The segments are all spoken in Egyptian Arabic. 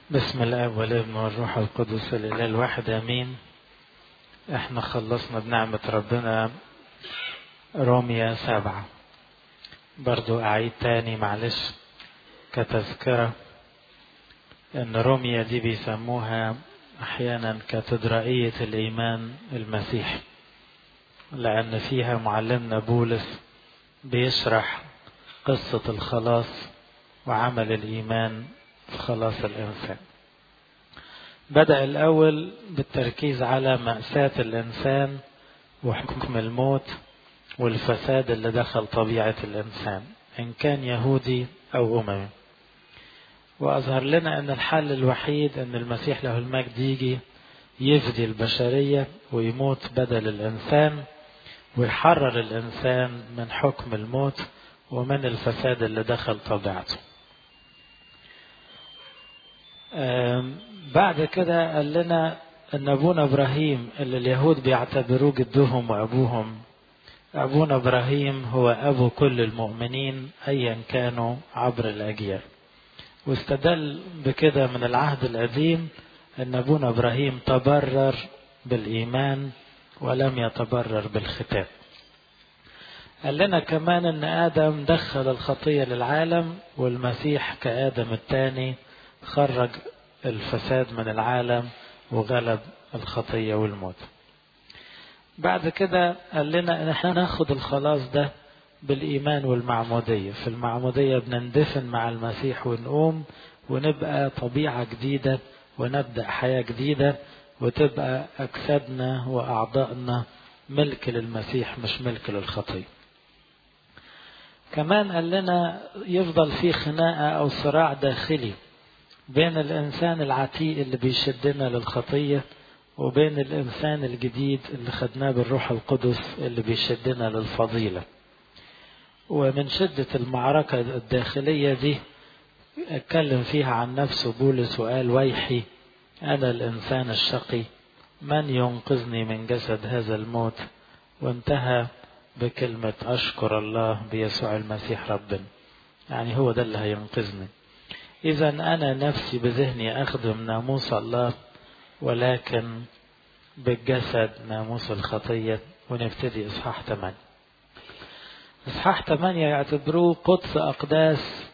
بسم الاب والابن والروح القدس الاله الواحد امين احنا خلصنا بنعمة ربنا روميا سبعة برضو اعيد تاني معلش كتذكرة ان روميا دي بيسموها احيانا كاتدرائية الايمان المسيحي لان فيها معلمنا بولس بيشرح قصة الخلاص وعمل الايمان في خلاص الإنسان بدأ الأول بالتركيز على مأساة الإنسان وحكم الموت والفساد اللي دخل طبيعة الإنسان إن كان يهودي أو أممي وأظهر لنا أن الحل الوحيد أن المسيح له المجد يجي يفدي البشرية ويموت بدل الإنسان ويحرر الإنسان من حكم الموت ومن الفساد اللي دخل طبيعته بعد كده قال لنا ان ابونا ابراهيم اللي اليهود بيعتبروه جدهم وابوهم ابونا ابراهيم هو ابو كل المؤمنين ايا كانوا عبر الاجيال واستدل بكده من العهد القديم ان ابونا ابراهيم تبرر بالايمان ولم يتبرر بالختان قال لنا كمان ان ادم دخل الخطيه للعالم والمسيح كادم الثاني خرج الفساد من العالم وغلب الخطية والموت بعد كده قال لنا ان احنا ناخد الخلاص ده بالايمان والمعمودية في المعمودية بنندفن مع المسيح ونقوم ونبقى طبيعة جديدة ونبدأ حياة جديدة وتبقى أجسادنا وأعضائنا ملك للمسيح مش ملك للخطية كمان قال لنا يفضل في خناقة أو صراع داخلي بين الإنسان العتيق اللي بيشدنا للخطية وبين الإنسان الجديد اللي خدناه بالروح القدس اللي بيشدنا للفضيلة ومن شدة المعركة الداخلية دي اتكلم فيها عن نفسه بولس وقال ويحي أنا الإنسان الشقي من ينقذني من جسد هذا الموت وانتهى بكلمة أشكر الله بيسوع المسيح ربنا يعني هو ده اللي هينقذني إذا أنا نفسي بذهني أخدم ناموس الله ولكن بالجسد ناموس الخطية ونبتدي إصحاح 8 إصحاح 8 يعتبروه قدس أقداس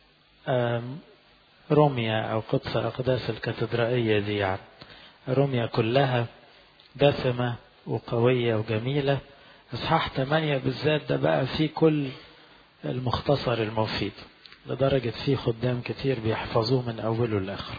روميا أو قدس أقداس الكاتدرائية دي يعني روميا كلها دسمة وقوية وجميلة إصحاح 8 بالذات ده بقى فيه كل المختصر المفيد لدرجة في خدام كتير بيحفظوه من أوله لآخره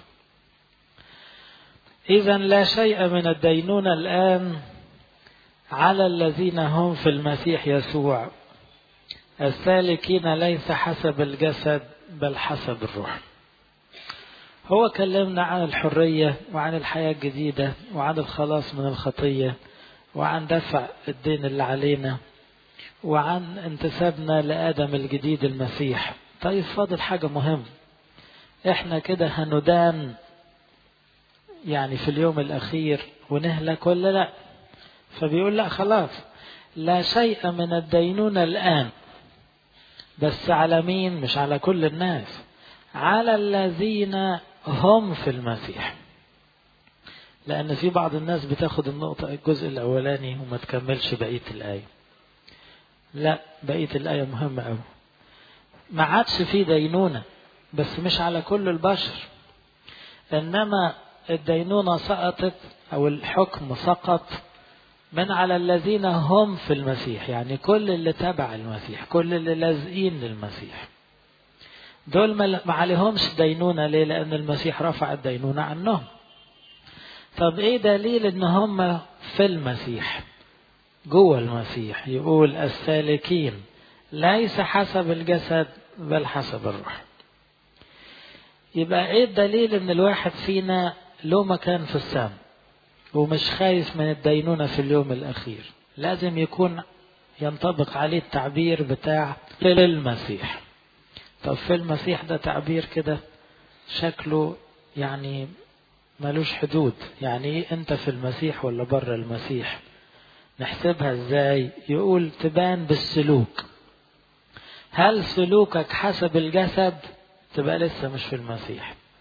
إذا لا شيء من الدينونة الآن على الذين هم في المسيح يسوع السالكين ليس حسب الجسد بل حسب الروح هو كلمنا عن الحرية وعن الحياة الجديدة وعن الخلاص من الخطية وعن دفع الدين اللي علينا وعن انتسابنا لآدم الجديد المسيح طيب فاضل حاجة مهم احنا كده هندان يعني في اليوم الأخير ونهلك ولا لا فبيقول لا خلاص لا شيء من الدينونة الآن بس على مين مش على كل الناس على الذين هم في المسيح لأن في بعض الناس بتاخد النقطة الجزء الأولاني وما تكملش بقية الآية لا بقية الآية مهمة أوي ما عادش في دينونة بس مش على كل البشر إنما الدينونة سقطت أو الحكم سقط من على الذين هم في المسيح يعني كل اللي تبع المسيح كل اللي لازقين للمسيح دول ما عليهمش دينونة ليه لأن المسيح رفع الدينونة عنهم طب ايه دليل ان هم في المسيح جوه المسيح يقول السالكين ليس حسب الجسد بل حسب الروح يبقى ايه الدليل ان الواحد فينا له مكان في السماء ومش خايف من الدينونة في اليوم الأخير لازم يكون ينطبق عليه التعبير بتاع للمسيح طب في المسيح ده تعبير كده شكله يعني ملوش حدود يعني ايه انت في المسيح ولا بره المسيح نحسبها ازاي يقول تبان بالسلوك هل سلوكك حسب الجسد تبقى لسه مش في المسيح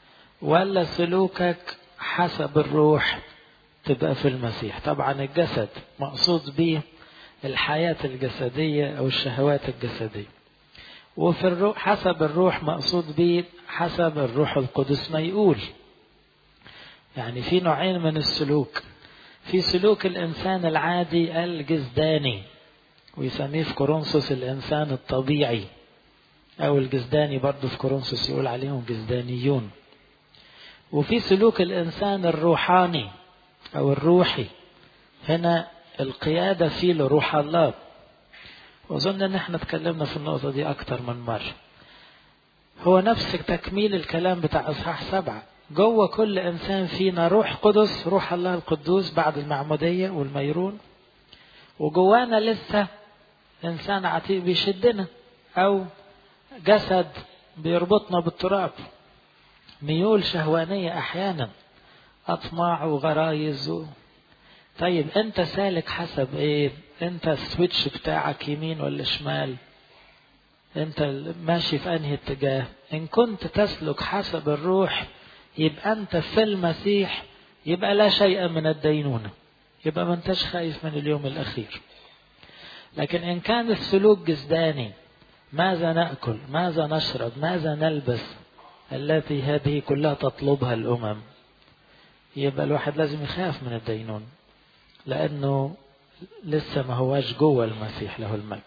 ولا سلوكك حسب الروح تبقى في المسيح طبعا الجسد مقصود به الحياة الجسدية أو الشهوات الجسدية وفي الروح حسب الروح مقصود به حسب الروح القدس ما يقول يعني في نوعين من السلوك في سلوك الإنسان العادي الجسداني ويسميه في كورنثوس الإنسان الطبيعي أو الجسداني برضه في كورنثوس يقول عليهم جسدانيون وفي سلوك الإنسان الروحاني أو الروحي هنا القيادة فيه لروح الله وأظن إن احنا اتكلمنا في النقطة دي أكتر من مرة هو نفس تكميل الكلام بتاع إصحاح سبعة جوه كل إنسان فينا روح قدس روح الله القدوس بعد المعمودية والميرون وجوانا لسه إنسان عتيق بيشدنا أو جسد بيربطنا بالتراب ميول شهوانية أحيانا أطماع وغرايز و... طيب أنت سالك حسب إيه؟ أنت السويتش بتاعك يمين ولا شمال؟ أنت ماشي في أنهي اتجاه؟ إن كنت تسلك حسب الروح يبقى أنت في المسيح يبقى لا شيء من الدينونة يبقى ما أنتش خايف من اليوم الأخير لكن إن كان السلوك جسداني ماذا نأكل ماذا نشرب ماذا نلبس التي هذه كلها تطلبها الأمم يبقى الواحد لازم يخاف من الدينون لأنه لسه ما هواش جوه المسيح له المجد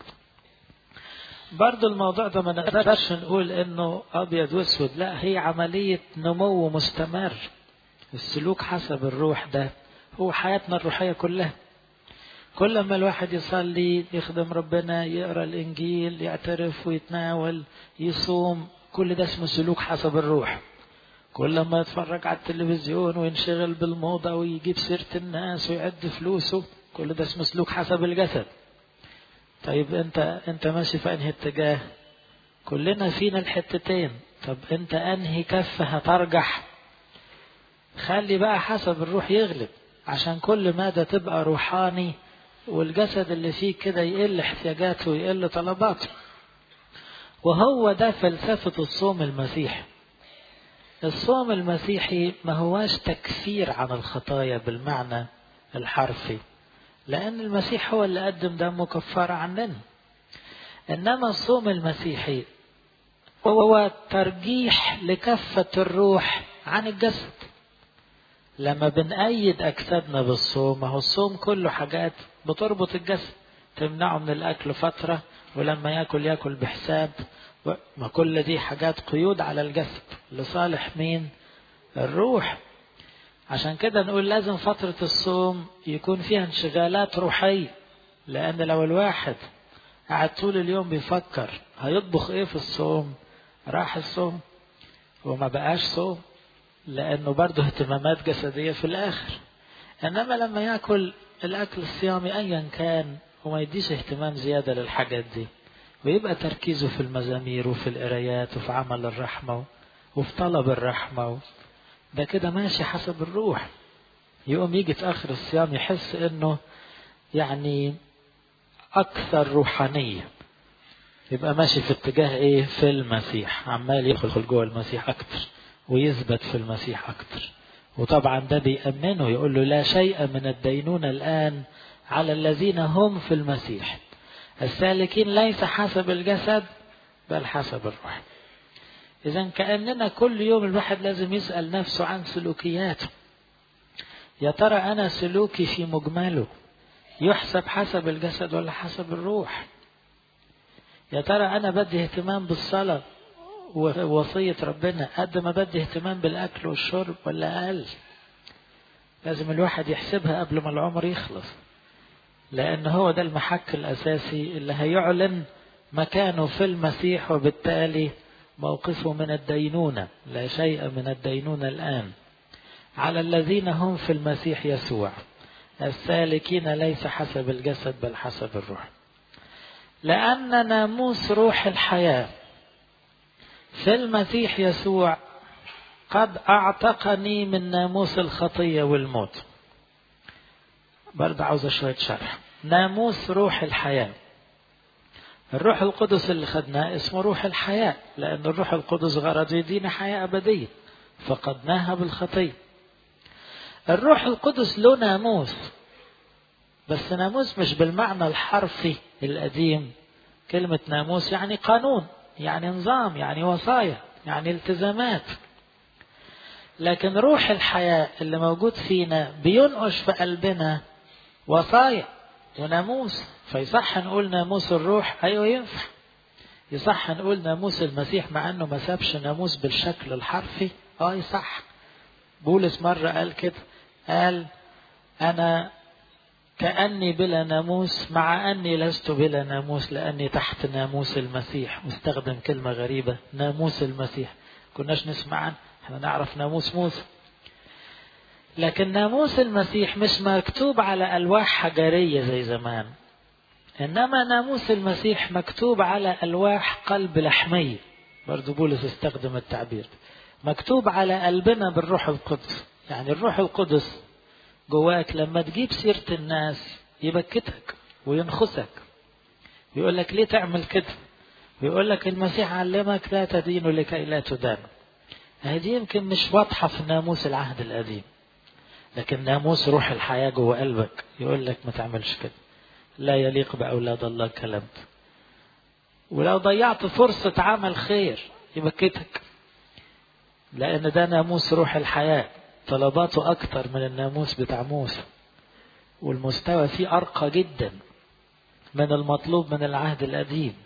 برضو الموضوع ده ما نقدرش نقول انه ابيض واسود لا هي عملية نمو مستمر السلوك حسب الروح ده هو حياتنا الروحية كلها كل ما الواحد يصلي يخدم ربنا يقرا الانجيل يعترف ويتناول يصوم كل ده اسمه سلوك حسب الروح كل ما يتفرج على التلفزيون وينشغل بالموضة ويجيب سيرة الناس ويعد فلوسه كل ده اسمه سلوك حسب الجسد طيب انت انت ماشي في انهي اتجاه كلنا فينا الحتتين طب انت انهي كفة هترجح خلي بقى حسب الروح يغلب عشان كل مادة تبقى روحاني والجسد اللي فيه كده يقل احتياجاته ويقل طلباته وهو ده فلسفة الصوم المسيحي الصوم المسيحي ما هواش تكفير عن الخطايا بالمعنى الحرفي لأن المسيح هو اللي قدم دمه كفارة عننا إنما الصوم المسيحي هو ترجيح لكفة الروح عن الجسد لما بنأيد أجسادنا بالصوم ما هو الصوم كله حاجات بتربط الجسد تمنعه من الأكل فترة ولما ياكل ياكل بحساب ما كل دي حاجات قيود على الجسد لصالح مين الروح عشان كده نقول لازم فترة الصوم يكون فيها انشغالات روحية لأن لو الواحد قاعد طول اليوم بيفكر هيطبخ ايه في الصوم راح الصوم وما بقاش صوم لأنه برضه اهتمامات جسدية في الآخر إنما لما ياكل الأكل الصيامي أيا كان وما يديش اهتمام زيادة للحاجات دي ويبقى تركيزه في المزامير وفي القرايات وفي عمل الرحمة وفي طلب الرحمة ده كده ماشي حسب الروح يقوم يجي في آخر الصيام يحس إنه يعني أكثر روحانية يبقى ماشي في اتجاه إيه في المسيح عمال يدخل جوه المسيح أكتر ويثبت في المسيح أكتر وطبعا ده بيأمنه يقول له لا شيء من الدينونة الآن على الذين هم في المسيح السالكين ليس حسب الجسد بل حسب الروح إذا كأننا كل يوم الواحد لازم يسأل نفسه عن سلوكياته يا ترى أنا سلوكي في مجمله يحسب حسب الجسد ولا حسب الروح يا ترى أنا بدي اهتمام بالصلاة ووصية ربنا قد ما بدي اهتمام بالأكل والشرب ولا أقل لازم الواحد يحسبها قبل ما العمر يخلص لأن هو ده المحك الأساسي اللي هيعلن مكانه في المسيح وبالتالي موقفه من الدينونة لا شيء من الدينونة الآن على الذين هم في المسيح يسوع السالكين ليس حسب الجسد بل حسب الروح لأن ناموس روح الحياة في المسيح يسوع قد أعتقني من ناموس الخطية والموت برضه عاوز شوية شرح ناموس روح الحياة الروح القدس اللي خدناه اسمه روح الحياة لأن الروح القدس غرض يدينا حياة أبدية فقدناها بالخطية الروح القدس له ناموس بس ناموس مش بالمعنى الحرفي القديم كلمة ناموس يعني قانون يعني نظام يعني وصايا يعني التزامات لكن روح الحياة اللي موجود فينا بينقش في قلبنا وصايا وناموس فيصح نقول ناموس الروح أيوة ينفع يصح نقول ناموس المسيح مع انه ما سابش ناموس بالشكل الحرفي اه يصح بولس مرة قال كده قال انا كأني بلا ناموس مع أني لست بلا ناموس لأني تحت ناموس المسيح واستخدم كلمة غريبة ناموس المسيح كناش نسمع عنه احنا نعرف ناموس موسى لكن ناموس المسيح مش مكتوب على ألواح حجرية زي زمان إنما ناموس المسيح مكتوب على ألواح قلب لحمية برضو بولس استخدم التعبير مكتوب على قلبنا بالروح القدس يعني الروح القدس جواك لما تجيب سيرة الناس يبكتك وينخسك يقول لك ليه تعمل كده يقول لك المسيح علمك لا تدين لكي لا تدان هذه يمكن مش واضحة في ناموس العهد القديم لكن ناموس روح الحياة جوه قلبك يقول لك ما تعملش كده لا يليق بأولاد الله الكلام ده ولو ضيعت فرصة عمل خير يبكتك لأن ده ناموس روح الحياة طلباته أكتر من الناموس بتاع موسى والمستوى فيه أرقى جدا من المطلوب من العهد القديم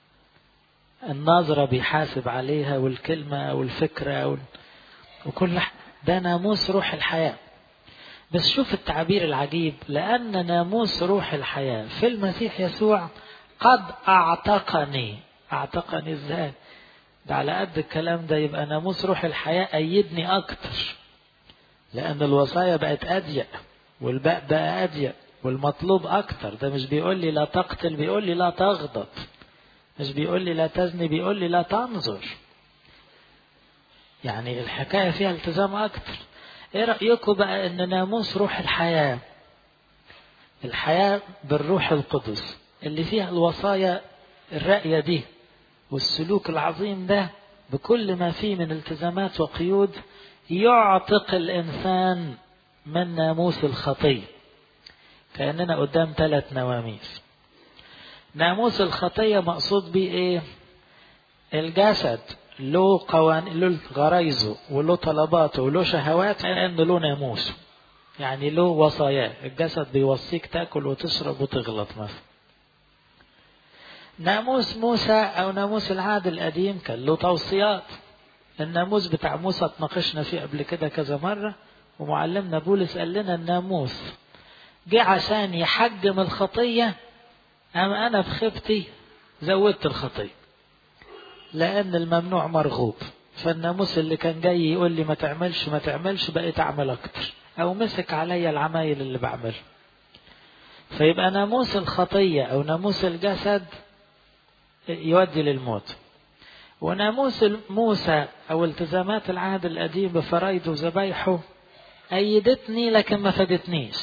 النظرة بيحاسب عليها والكلمة والفكرة وال... وكل ده ناموس روح الحياة بس شوف التعبير العجيب لأن ناموس روح الحياة في المسيح يسوع قد أعتقني أعتقني إزاي ده على قد الكلام ده يبقى ناموس روح الحياة أيدني أكتر لأن الوصايا بقت أضيق والباء بقى أضيق والمطلوب أكتر ده مش بيقول لي لا تقتل بيقول لي لا تغضب مش بيقول لي لا تزني بيقول لي لا تنظر يعني الحكاية فيها التزام أكتر إيه رأيكم بقى إن ناموس روح الحياة الحياة بالروح القدس اللي فيها الوصايا الرأية دي والسلوك العظيم ده بكل ما فيه من التزامات وقيود يعتق الإنسان من ناموس الخطية كأننا قدام ثلاث نواميس ناموس الخطية مقصود بيه ايه الجسد له قوانين له غرايزه وله طلباته وله شهوات لأن له ناموس يعني له وصاياه الجسد بيوصيك تاكل وتشرب وتغلط مثلا ناموس موسى او ناموس العهد القديم كان له توصيات الناموس بتاع موسى اتناقشنا فيه قبل كده كذا مرة ومعلمنا بولس قال لنا الناموس جه عشان يحجم الخطية أما أنا بخبتي زودت الخطية لأن الممنوع مرغوب فالناموس اللي كان جاي يقول لي ما تعملش ما تعملش بقيت أعمل أكتر أو مسك عليا العمايل اللي بعملها فيبقى ناموس الخطية أو ناموس الجسد يودي للموت وناموس موسى أو التزامات العهد القديم بفرايده وذبايحه أيدتني لكن ما فادتنيش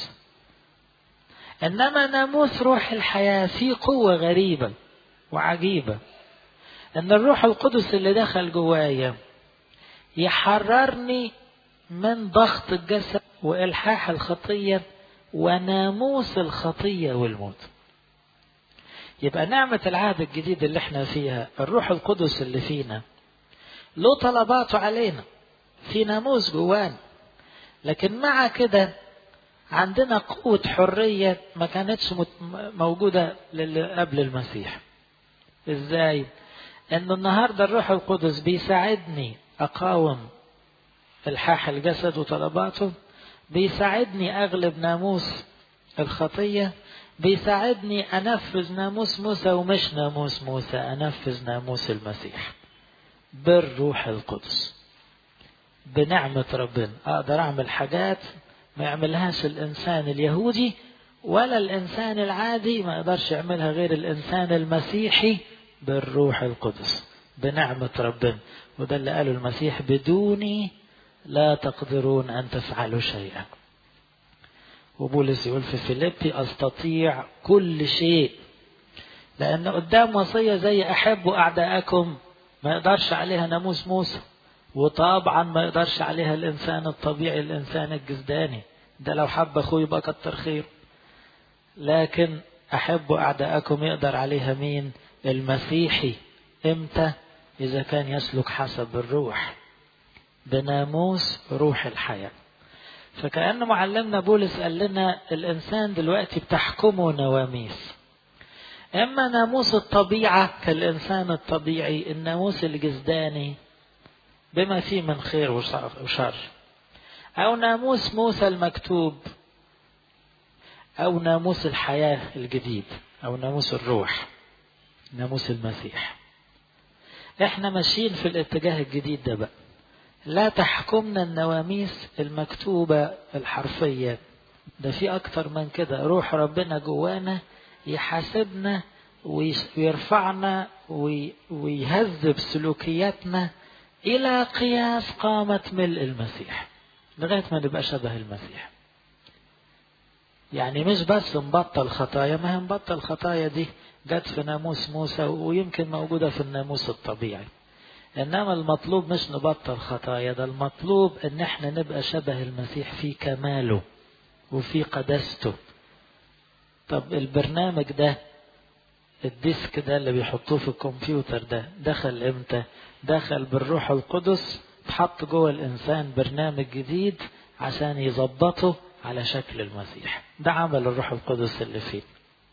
إنما ناموس روح الحياة فيه قوة غريبة وعجيبة إن الروح القدس اللي دخل جوايا يحررني من ضغط الجسد وإلحاح الخطية وناموس الخطية والموت يبقى نعمة العهد الجديد اللي احنا فيها الروح القدس اللي فينا له طلباته علينا في ناموس جوانا لكن مع كده عندنا قوة حرية ما كانتش موجودة قبل المسيح ازاي ان النهاردة الروح القدس بيساعدني اقاوم الحاح الجسد وطلباته بيساعدني اغلب ناموس الخطية بيساعدني انفذ ناموس موسى ومش ناموس موسى انفذ ناموس المسيح بالروح القدس بنعمة ربنا اقدر اعمل حاجات ما يعملهاش الانسان اليهودي ولا الانسان العادي ما يقدرش يعملها غير الانسان المسيحي بالروح القدس بنعمة ربنا وده اللي قاله المسيح بدوني لا تقدرون ان تفعلوا شيئا وبولس يقول في فيليبي استطيع كل شيء لان قدام وصية زي احبوا اعداءكم ما يقدرش عليها ناموس موسى وطبعا ما يقدرش عليها الإنسان الطبيعي الإنسان الجسداني ده لو حب أخوه يبقى كتر خير لكن أحبوا أعداءكم يقدر عليها مين المسيحي إمتى إذا كان يسلك حسب الروح بناموس روح الحياة فكأن معلمنا بولس قال لنا الإنسان دلوقتي بتحكمه نواميس إما ناموس الطبيعة كالإنسان الطبيعي الناموس الجسداني بما فيه من خير وشر أو ناموس موسى المكتوب أو ناموس الحياة الجديد أو ناموس الروح ناموس المسيح احنا ماشيين في الاتجاه الجديد ده بقى لا تحكمنا النواميس المكتوبة الحرفية ده في أكتر من كده روح ربنا جوانا يحاسبنا ويرفعنا ويهذب سلوكياتنا إلى قياس قامة ملء المسيح لغاية ما نبقى شبه المسيح يعني مش بس نبطل خطايا ما هي نبطل خطايا دي جت في ناموس موسى ويمكن موجودة في الناموس الطبيعي إنما المطلوب مش نبطل خطايا ده المطلوب إن احنا نبقى شبه المسيح في كماله وفي قداسته طب البرنامج ده الديسك ده اللي بيحطوه في الكمبيوتر ده دخل امتى دخل بالروح القدس اتحط جوه الانسان برنامج جديد عشان يظبطه على شكل المسيح ده عمل الروح القدس اللي فيه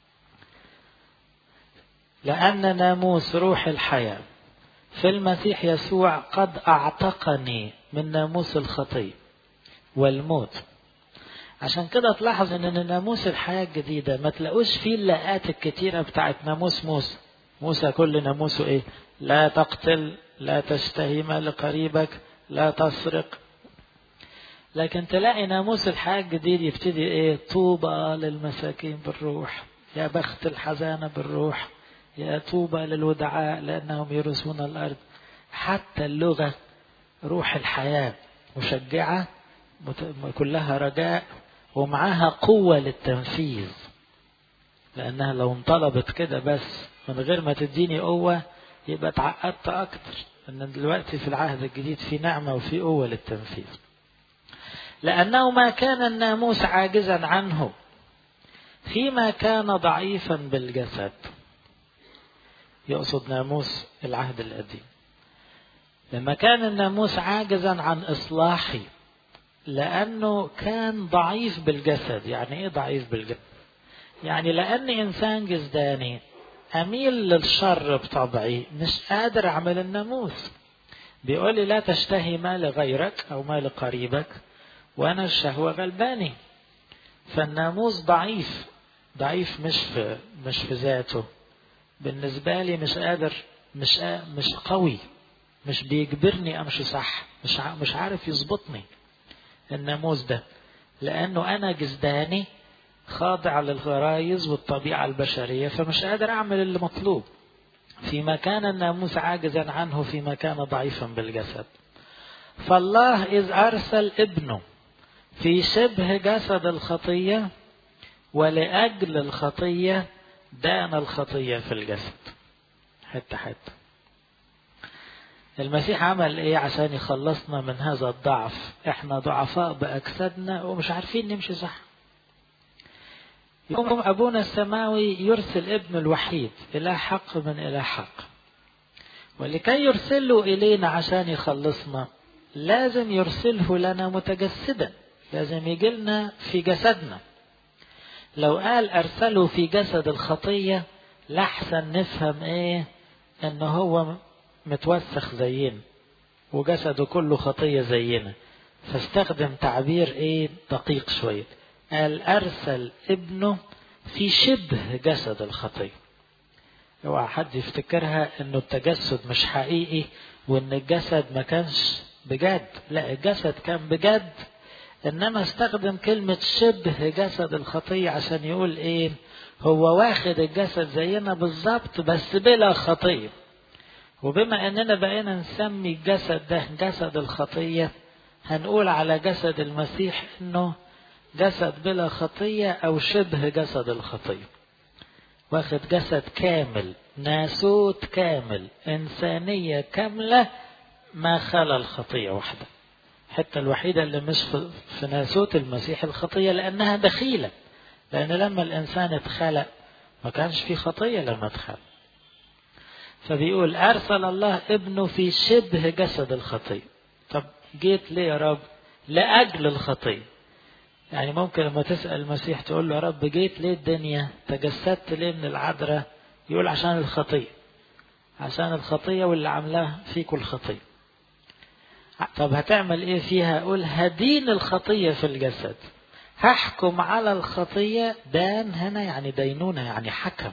لأن ناموس روح الحياة في المسيح يسوع قد أعتقني من ناموس الخطية والموت عشان كده تلاحظ ان ناموس الحياة الجديدة ما تلاقوش فيه اللاءات الكتيرة بتاعت ناموس موسى موسى كل ناموسه ايه لا تقتل لا تشتهي مال قريبك لا تسرق لكن تلاقي ناموس الحياة الجديد يبتدي ايه طوبى للمساكين بالروح يا بخت الحزانة بالروح يا طوبى للودعاء لأنهم يرثون الأرض حتى اللغة روح الحياة مشجعة كلها رجاء ومعاها قوة للتنفيذ لأنها لو انطلبت كده بس من غير ما تديني قوة يبقى اتعقدت أكتر أن دلوقتي في العهد الجديد في نعمة وفي قوة للتنفيذ لأنه ما كان الناموس عاجزا عنه فيما كان ضعيفا بالجسد يقصد ناموس العهد القديم لما كان الناموس عاجزا عن إصلاحي لأنه كان ضعيف بالجسد يعني إيه ضعيف بالجسد يعني لأني إنسان جسداني أميل للشر بطبعي مش قادر أعمل الناموس بيقول لي لا تشتهي مال غيرك أو مال قريبك وأنا الشهوة غلباني فالناموس ضعيف ضعيف مش في مش في ذاته بالنسبة لي مش قادر مش مش قوي مش بيجبرني أمشي صح مش مش عارف يظبطني الناموس ده لأنه أنا جسداني خاضع للغرايز والطبيعة البشرية فمش قادر أعمل اللي مطلوب فيما كان الناموس عاجزا عنه فيما كان ضعيفا بالجسد فالله إذ أرسل ابنه في شبه جسد الخطية ولأجل الخطية دان الخطية في الجسد حتة حتة المسيح عمل ايه عشان يخلصنا من هذا الضعف احنا ضعفاء باجسادنا ومش عارفين نمشي صح يقوم ابونا السماوي يرسل ابن الوحيد الى حق من الى حق ولكي يرسله الينا عشان يخلصنا لازم يرسله لنا متجسدا لازم يجي لنا في جسدنا لو قال ارسله في جسد الخطيه لحسن نفهم ايه ان هو متوسخ زينا وجسده كله خطية زينا فاستخدم تعبير ايه دقيق شوية قال ارسل ابنه في شبه جسد الخطية اوعى حد يفتكرها انه التجسد مش حقيقي وان الجسد ما كانش بجد لا الجسد كان بجد انما استخدم كلمة شبه جسد الخطية عشان يقول ايه هو واخد الجسد زينا بالظبط بس بلا خطيه وبما اننا بقينا نسمي الجسد ده جسد الخطيه هنقول على جسد المسيح انه جسد بلا خطيه او شبه جسد الخطيه واخد جسد كامل ناسوت كامل انسانيه كامله ما خلا الخطية وحده الحتة الوحيدة اللي مش في ناسوت المسيح الخطية لأنها دخيلة لأن لما الإنسان اتخلق ما كانش في خطية لما اتخلق فبيقول أرسل الله ابنه في شبه جسد الخطية طب جيت ليه يا رب لأجل الخطية يعني ممكن لما تسأل المسيح تقول له يا رب جيت ليه الدنيا تجسدت ليه من العذراء يقول عشان الخطية عشان الخطية واللي عاملاه فيكم الخطية طب هتعمل ايه فيها قول هدين الخطية في الجسد هحكم على الخطية دان هنا يعني دينونة يعني حكم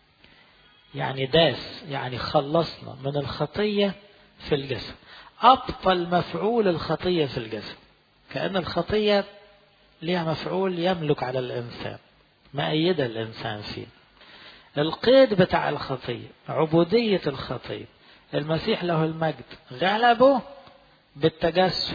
يعني داس يعني خلصنا من الخطية في الجسد أبطل مفعول الخطية في الجسد كأن الخطية ليها مفعول يملك على الإنسان مأيدة الإنسان فيه القيد بتاع الخطية عبودية الخطية المسيح له المجد غلبه بالتجسد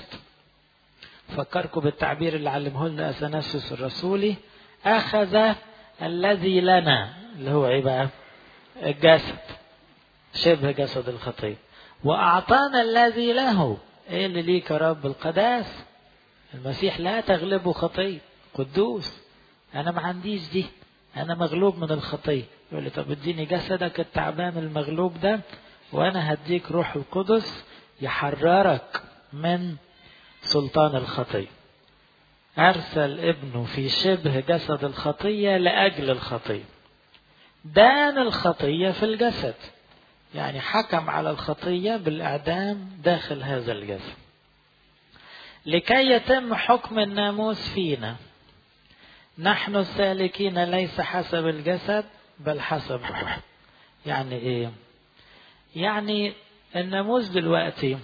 فكركم بالتعبير اللي علمه لنا اثناسيوس الرسولي اخذ الذي لنا اللي هو ايه بقى الجسد شبه جسد الخطيه واعطانا الذي له ايه اللي ليك يا رب القداس المسيح لا تغلبه خطيه قدوس انا ما عنديش دي انا مغلوب من الخطيه يقول لي طب اديني جسدك التعبان المغلوب ده وانا هديك روح القدس يحررك من سلطان الخطية أرسل ابنه في شبه جسد الخطية لأجل الخطية دان الخطية في الجسد يعني حكم على الخطية بالإعدام داخل هذا الجسد لكي يتم حكم الناموس فينا نحن السالكين ليس حسب الجسد بل حسب يعني ايه يعني الناموس دلوقتي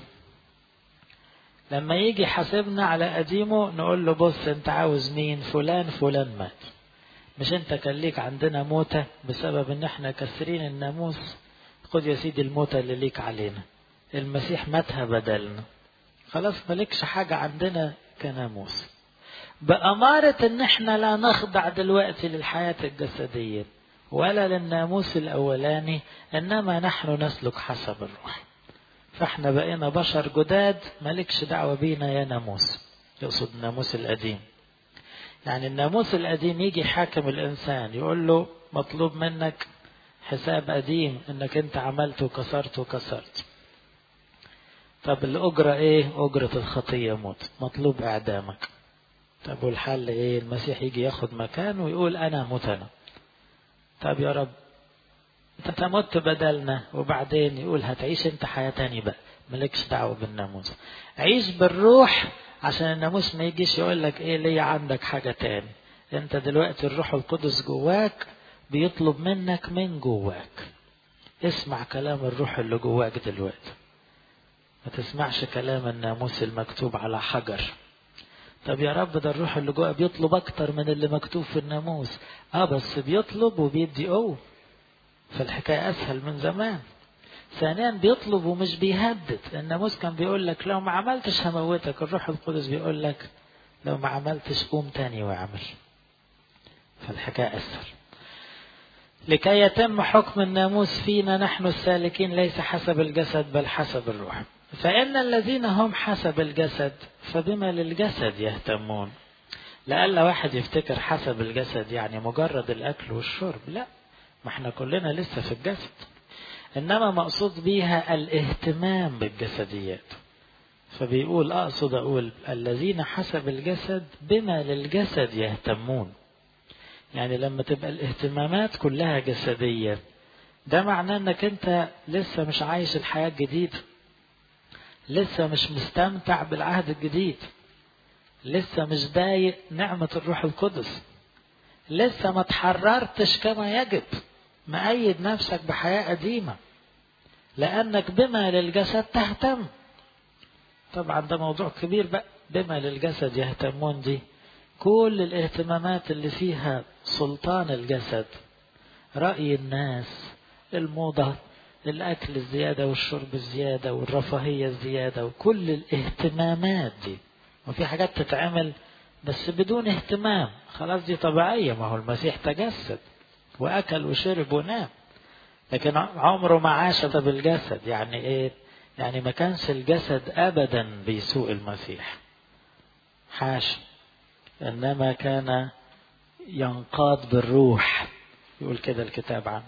لما يجي حاسبنا على قديمه نقول له بص انت عاوز مين فلان فلان مات مش انت كان ليك عندنا موتة بسبب ان احنا كسرين الناموس خد يا سيدي الموتة اللي ليك علينا المسيح ماتها بدلنا خلاص مالكش حاجة عندنا كناموس بأمارة ان احنا لا نخضع دلوقتي للحياة الجسدية ولا للناموس الأولاني إنما نحن نسلك حسب الروح فاحنا بقينا بشر جداد مالكش دعوة بينا يا ناموس يقصد الناموس القديم يعني الناموس القديم يجي حاكم الإنسان يقول له مطلوب منك حساب قديم انك انت عملت وكسرت وكسرت طب الأجرة ايه أجرة الخطية موت مطلوب إعدامك طب والحل ايه المسيح يجي ياخد مكانه ويقول أنا موت أنا طب يا رب انت مت بدلنا وبعدين يقول هتعيش انت حياة تاني بقى مالكش دعوة بالناموس عيش بالروح عشان الناموس ما يجيش يقول لك ايه ليه عندك حاجة تاني انت دلوقتي الروح القدس جواك بيطلب منك من جواك اسمع كلام الروح اللي جواك دلوقتي ما تسمعش كلام الناموس المكتوب على حجر طب يا رب ده الروح اللي جوا بيطلب اكتر من اللي مكتوب في الناموس اه بس بيطلب وبيدي قوه فالحكاية اسهل من زمان ثانيا بيطلب ومش بيهدد الناموس كان بيقول لك لو ما عملتش هموتك الروح القدس بيقول لك لو ما عملتش قوم تاني واعمل فالحكاية اسهل لكي يتم حكم الناموس فينا نحن السالكين ليس حسب الجسد بل حسب الروح فإن الذين هم حسب الجسد فبما للجسد يهتمون لألا واحد يفتكر حسب الجسد يعني مجرد الأكل والشرب لا ما احنا كلنا لسه في الجسد إنما مقصود بيها الاهتمام بالجسديات فبيقول أقصد أقول الذين حسب الجسد بما للجسد يهتمون يعني لما تبقى الاهتمامات كلها جسدية ده معناه انك انت لسه مش عايش الحياة الجديدة لسه مش مستمتع بالعهد الجديد لسه مش ضايق نعمة الروح القدس لسه ما تحررتش كما يجب مأيد نفسك بحياة قديمة لأنك بما للجسد تهتم طبعا ده موضوع كبير بقى بما للجسد يهتمون دي كل الاهتمامات اللي فيها سلطان الجسد رأي الناس الموضة الأكل الزيادة والشرب الزيادة والرفاهية الزيادة وكل الاهتمامات دي وفي حاجات تتعمل بس بدون اهتمام خلاص دي طبيعية ما هو المسيح تجسد وأكل وشرب ونام لكن عمره ما عاش بالجسد يعني ايه يعني ما كانش الجسد أبدا بيسوء المسيح حاشا إنما كان ينقاد بالروح يقول كده الكتاب عنه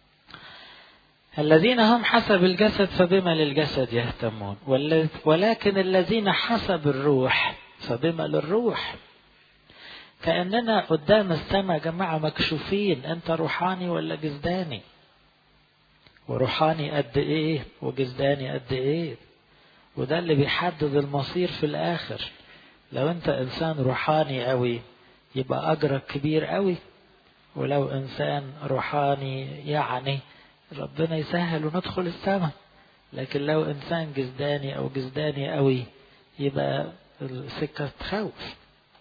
الذين هم حسب الجسد فبما للجسد يهتمون ولكن الذين حسب الروح فبما للروح كأننا قدام السماء يا جماعة مكشوفين أنت روحاني ولا جسداني وروحاني قد إيه وجسداني قد إيه وده اللي بيحدد المصير في الآخر لو أنت إنسان روحاني قوي يبقى أجرك كبير قوي ولو إنسان روحاني يعني ربنا يسهل وندخل السماء لكن لو إنسان جسداني أو جسداني قوي يبقى السكة تخوف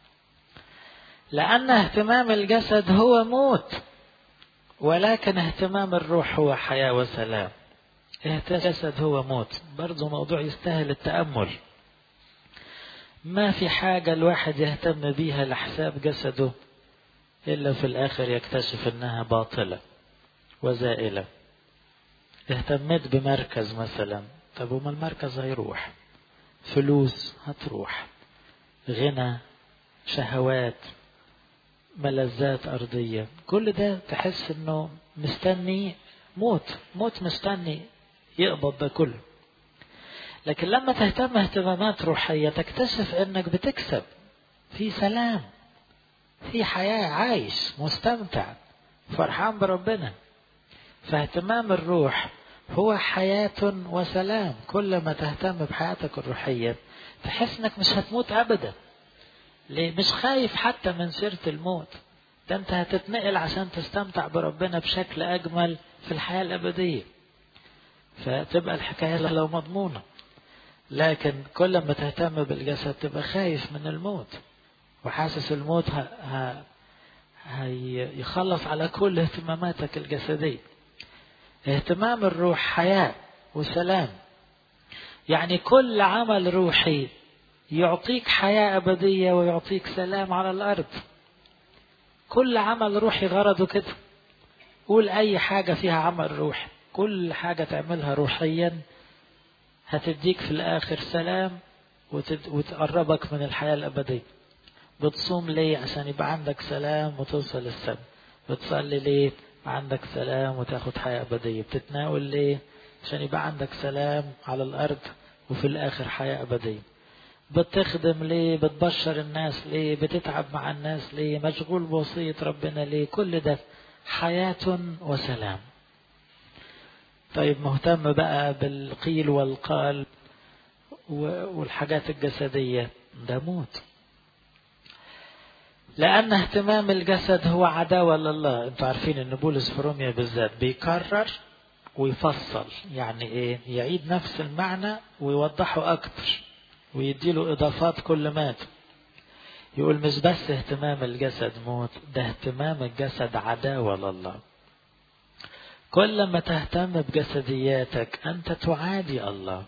لأن اهتمام الجسد هو موت ولكن اهتمام الروح هو حياة وسلام اهتمام الجسد هو موت برضو موضوع يستاهل التأمل ما في حاجة الواحد يهتم بيها لحساب جسده إلا في الآخر يكتشف أنها باطلة وزائلة اهتميت بمركز مثلا طب وما المركز هيروح فلوس هتروح غنى شهوات ملذات أرضية كل ده تحس أنه مستني موت موت مستني يقبض ده كله لكن لما تهتم اهتمامات روحية تكتشف أنك بتكسب في سلام في حياة عايش مستمتع فرحان بربنا فاهتمام الروح هو حياة وسلام كل ما تهتم بحياتك الروحية تحس انك مش هتموت ابدا ليه مش خايف حتى من سيرة الموت ده انت هتتنقل عشان تستمتع بربنا بشكل اجمل في الحياة الابدية فتبقى الحكاية لو مضمونة لكن كل ما تهتم بالجسد تبقى خايف من الموت وحاسس الموت ه... ه... هيخلص على كل اهتماماتك الجسدية اهتمام الروح حياة وسلام يعني كل عمل روحي يعطيك حياة أبدية ويعطيك سلام على الأرض كل عمل روحي غرضه كده قول أي حاجة فيها عمل روحي كل حاجة تعملها روحيا هتديك في الآخر سلام وتد... وتقربك من الحياة الأبدية بتصوم ليه عشان يبقى عندك سلام وتوصل للسما بتصلي ليه عندك سلام وتاخد حياة أبدية بتتناول ليه عشان يبقى عندك سلام على الأرض وفي الآخر حياة أبدية بتخدم ليه بتبشر الناس ليه بتتعب مع الناس ليه مشغول بوصية ربنا ليه كل ده حياة وسلام طيب مهتم بقى بالقيل والقال والحاجات الجسدية ده موت لأن اهتمام الجسد هو عداوة لله انتوا عارفين ان بولس في روميا بالذات بيكرر ويفصل يعني ايه يعيد نفس المعنى ويوضحه اكتر ويديله اضافات كل مات يقول مش بس اهتمام الجسد موت ده اهتمام الجسد عداوة لله كل ما تهتم بجسدياتك انت تعادي الله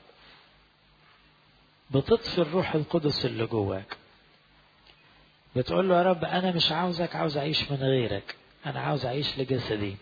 بتطفي الروح القدس اللي جواك بتقول له يا رب انا مش عاوزك عاوز اعيش من غيرك انا عاوز اعيش لجسدي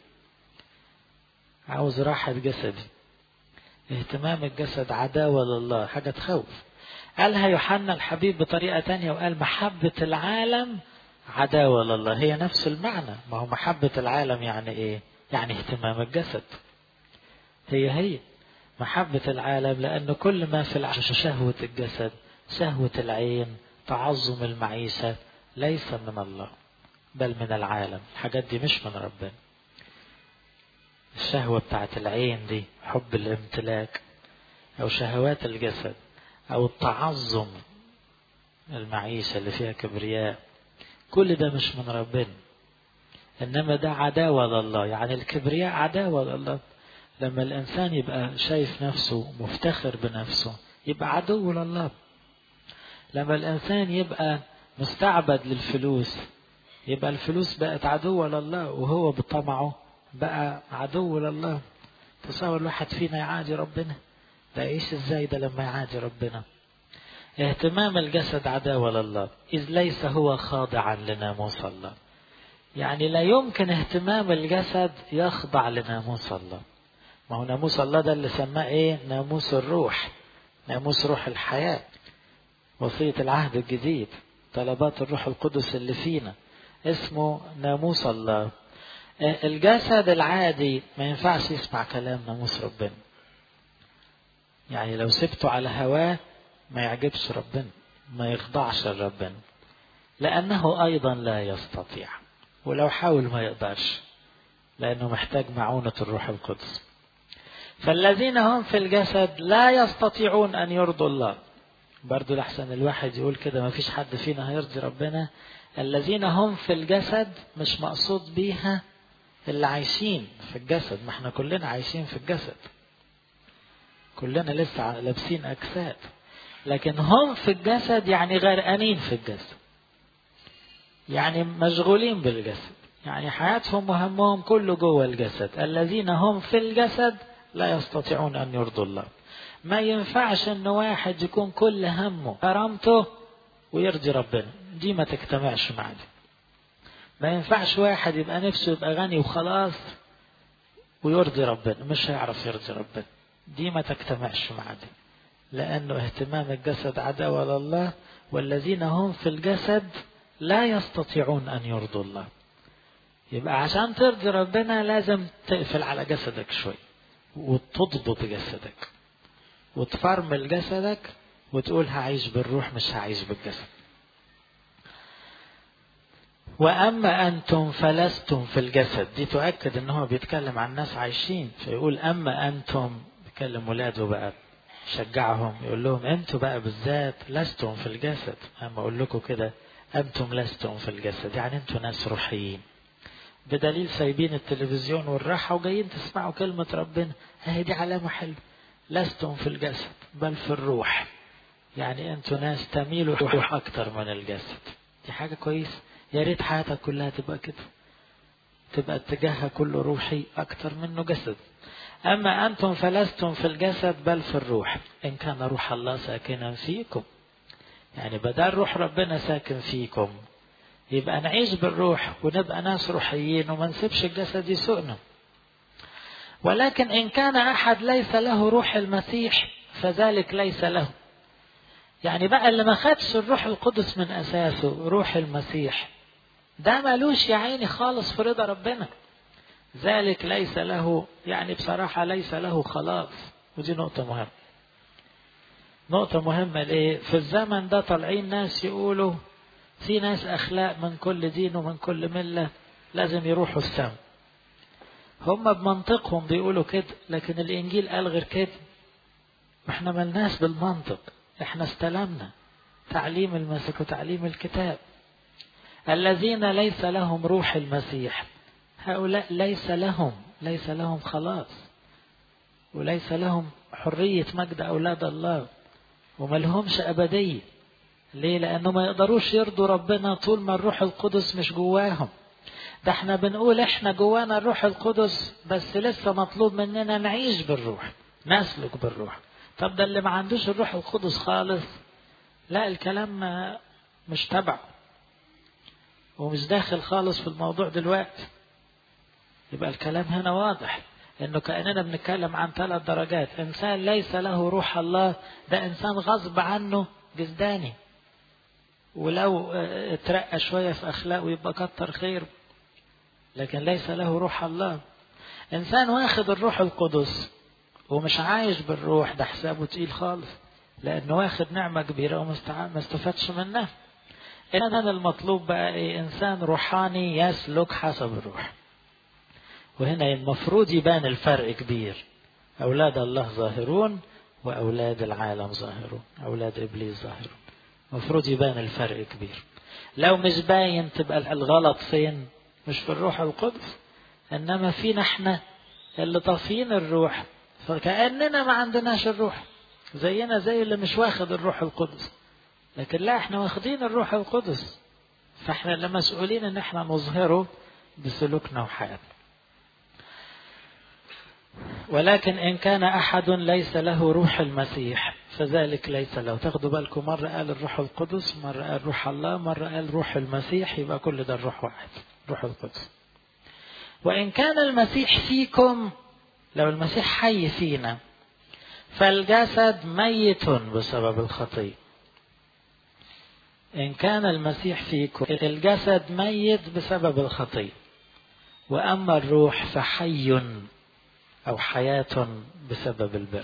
عاوز راحة جسدي اهتمام الجسد عداوة لله حاجة تخوف قالها يوحنا الحبيب بطريقة تانية وقال محبة العالم عداوة لله هي نفس المعنى ما هو محبة العالم يعني ايه يعني اهتمام الجسد هي هي محبة العالم لأن كل ما في العالم شهوة الجسد شهوة العين تعظم المعيشة ليس من الله بل من العالم الحاجات دي مش من ربنا الشهوة بتاعت العين دي حب الامتلاك أو شهوات الجسد أو التعظم المعيشة اللي فيها كبرياء كل ده مش من ربنا إنما ده عداوة لله يعني الكبرياء عداوة لله لما الإنسان يبقى شايف نفسه مفتخر بنفسه يبقى عدو لله لما الإنسان يبقى مستعبد للفلوس يبقى الفلوس بقت عدوة لله وهو بطمعه بقى عدو لله تصور الواحد فينا يعادي ربنا ده يعيش ازاي ده لما يعادي ربنا اهتمام الجسد عداوة لله إذ ليس هو خاضعا لناموس الله يعني لا يمكن اهتمام الجسد يخضع لناموس الله ما هو ناموس الله ده اللي سماه ايه ناموس الروح ناموس روح الحياة وصية العهد الجديد طلبات الروح القدس اللي فينا اسمه ناموس الله الجسد العادي ما ينفعش يسمع كلام ناموس ربنا يعني لو سبته على هواه ما يعجبش ربنا ما يخضعش لربنا لأنه أيضا لا يستطيع ولو حاول ما يقدرش لأنه محتاج معونة الروح القدس فالذين هم في الجسد لا يستطيعون أن يرضوا الله برضو لحسن الواحد يقول كده ما فيش حد فينا هيرضي ربنا الذين هم في الجسد مش مقصود بيها اللي عايشين في الجسد ما احنا كلنا عايشين في الجسد كلنا لسه لابسين أجساد لكن هم في الجسد يعني غرقانين في الجسد يعني مشغولين بالجسد يعني حياتهم وهمهم كله جوه الجسد الذين هم في الجسد لا يستطيعون أن يرضوا الله ما ينفعش أن واحد يكون كل همه كرامته ويرضي ربنا دي ما تجتمعش مع دي ما ينفعش واحد يبقى نفسه يبقى غني وخلاص ويرضي ربنا مش هيعرف يرضي ربنا دي ما تجتمعش مع دي لأنه اهتمام الجسد عداوة لله والذين هم في الجسد لا يستطيعون أن يرضوا الله يبقى عشان ترضي ربنا لازم تقفل على جسدك شوي وتضبط جسدك وتفرمل جسدك وتقول هعيش بالروح مش هعيش بالجسد وأما أنتم فلستم في الجسد دي تؤكد أن هو بيتكلم عن ناس عايشين فيقول أما أنتم بيكلم ولاده بقى شجعهم يقول لهم أنتوا بقى بالذات لستم في الجسد أما أقول لكم كده أنتم لستم في الجسد يعني أنتوا ناس روحيين بدليل سايبين التلفزيون والراحة وجايين تسمعوا كلمة ربنا هي دي علامة حلوة لستم في الجسد بل في الروح يعني أنتوا ناس تميلوا روح أكتر من الجسد دي حاجة كويسة يا ريت حياتك كلها تبقى كده تبقى اتجاهها كله روحي أكتر منه جسد أما أنتم فلستم في الجسد بل في الروح إن كان روح الله ساكنا فيكم يعني بدل روح ربنا ساكن فيكم يبقى نعيش بالروح ونبقى ناس روحيين وما نسيبش الجسد يسوقنا ولكن إن كان أحد ليس له روح المسيح فذلك ليس له يعني بقى اللي ما خدش الروح القدس من أساسه روح المسيح ده ملوش يا عيني خالص في رضا ربنا ذلك ليس له يعني بصراحة ليس له خلاص ودي نقطة مهمة نقطة مهمة ليه في الزمن ده طالعين ناس يقولوا في ناس أخلاق من كل دين ومن كل ملة لازم يروحوا السما هم بمنطقهم بيقولوا كده لكن الإنجيل قال غير كده احنا ملناش بالمنطق احنا استلمنا تعليم المسيح وتعليم الكتاب الذين ليس لهم روح المسيح هؤلاء ليس لهم ليس لهم خلاص وليس لهم حرية مجد أولاد الله وملهمش أبدية ليه لأنه ما يقدروش يرضوا ربنا طول ما الروح القدس مش جواهم ده احنا بنقول احنا جوانا الروح القدس بس لسه مطلوب مننا نعيش بالروح نسلك بالروح طب ده اللي ما عندوش الروح القدس خالص لا الكلام مش تبعه ومش داخل خالص في الموضوع دلوقتي يبقى الكلام هنا واضح انه كاننا بنتكلم عن ثلاث درجات انسان ليس له روح الله ده انسان غصب عنه جسداني ولو اترقى شويه في اخلاقه يبقى كتر خير لكن ليس له روح الله انسان واخد الروح القدس ومش عايش بالروح ده حسابه تقيل خالص لانه واخد نعمه كبيره وما استفادش منها إذا المطلوب بقى إيه إنسان روحاني يسلك حسب الروح وهنا المفروض يبان الفرق كبير أولاد الله ظاهرون وأولاد العالم ظاهرون أولاد إبليس ظاهرون المفروض يبان الفرق كبير لو مش باين تبقى الغلط فين مش في الروح القدس إنما فينا احنا اللي طافين الروح فكأننا ما عندناش الروح زينا زي اللي مش واخد الروح القدس لكن لا احنا واخدين الروح القدس فاحنا اللي مسؤولين ان احنا نظهره بسلوكنا وحياتنا ولكن ان كان احد ليس له روح المسيح فذلك ليس له تاخدوا بالكم مرة قال الروح القدس مرة قال روح الله مرة قال روح المسيح يبقى كل ده الروح واحد روح القدس وإن كان المسيح فيكم لو المسيح حي فينا فالجسد ميت بسبب الخطيه إن كان المسيح فيكم الجسد ميت بسبب الخطية وأما الروح فحي أو حياة بسبب البر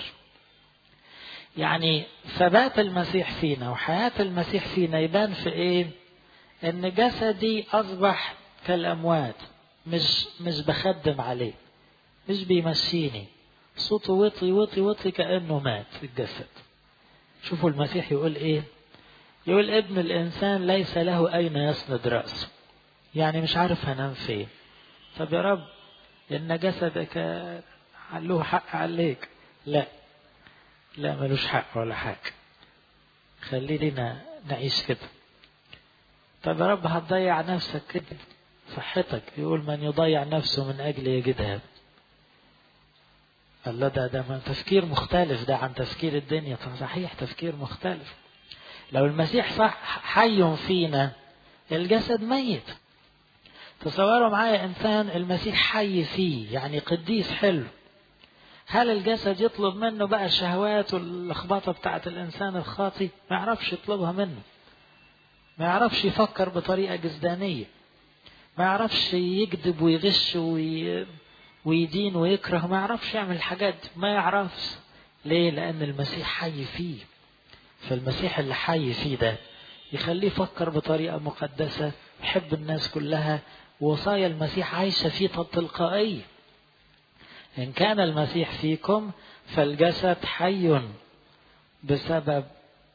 يعني ثبات المسيح فينا وحياة المسيح فينا يبان في إيه إن جسدي أصبح كالأموات مش مش بخدم عليه مش بيمشيني صوته وطي وطي وطي كأنه مات الجسد شوفوا المسيح يقول إيه يقول ابن الإنسان ليس له أين يسند رأسه يعني مش عارف هنام فين طب يا رب إن جسدك له حق عليك لا لا ملوش حق ولا حاجة خلينا نعيش كده طب يا رب هتضيع نفسك كده صحتك يقول من يضيع نفسه من أجل يجدها الله ده ده تفكير مختلف ده عن تفكير الدنيا صحيح تفكير مختلف لو المسيح صح حي فينا الجسد ميت تصوروا معايا انسان المسيح حي فيه يعني قديس حلو هل الجسد يطلب منه بقى الشهوات واللخبطه بتاعت الانسان الخاطي ما يعرفش يطلبها منه ما يعرفش يفكر بطريقه جسدانيه ما يعرفش يكذب ويغش وي... ويدين ويكره ما يعرفش يعمل الحاجات دي ما يعرفش ليه لان المسيح حي فيه فالمسيح اللي حي فيه ده يخليه يفكر بطريقة مقدسة يحب الناس كلها وصايا المسيح عايشة فيه تلقائية إن كان المسيح فيكم فالجسد حي بسبب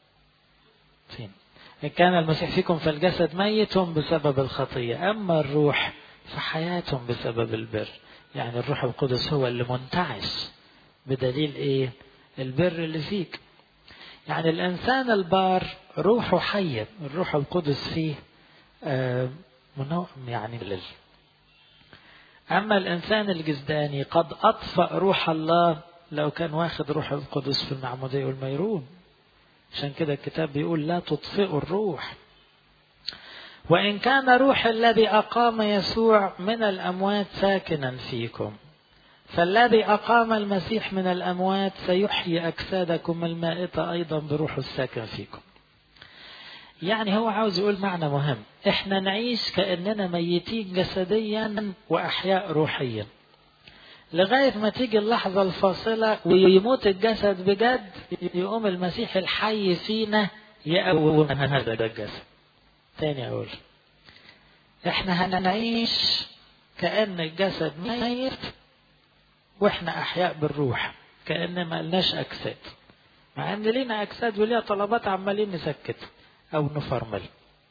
فين إن كان المسيح فيكم فالجسد ميت بسبب الخطية أما الروح فحياة بسبب البر يعني الروح القدس هو اللي منتعش بدليل إيه البر اللي فيك يعني الإنسان البار روحه حية الروح القدس فيه آه يعني لل أما الإنسان الجسداني قد أطفأ روح الله لو كان واخد روح القدس في المعمودية والميرون عشان كده الكتاب بيقول لا تطفئوا الروح وإن كان روح الذي أقام يسوع من الأموات ساكنا فيكم فالذي أقام المسيح من الأموات سيحيي أجسادكم المائتة أيضا بروح الساكن فيكم يعني هو عاوز يقول معنى مهم احنا نعيش كأننا ميتين جسديا وأحياء روحيا لغاية ما تيجي اللحظة الفاصلة ويموت الجسد بجد يقوم المسيح الحي فينا يقوم هذا الجسد تاني أقول احنا هنعيش كأن الجسد ميت واحنا احياء بالروح كان ما لناش اجساد مع ان لينا اجساد وليها طلبات عمالين نسكت او نفرمل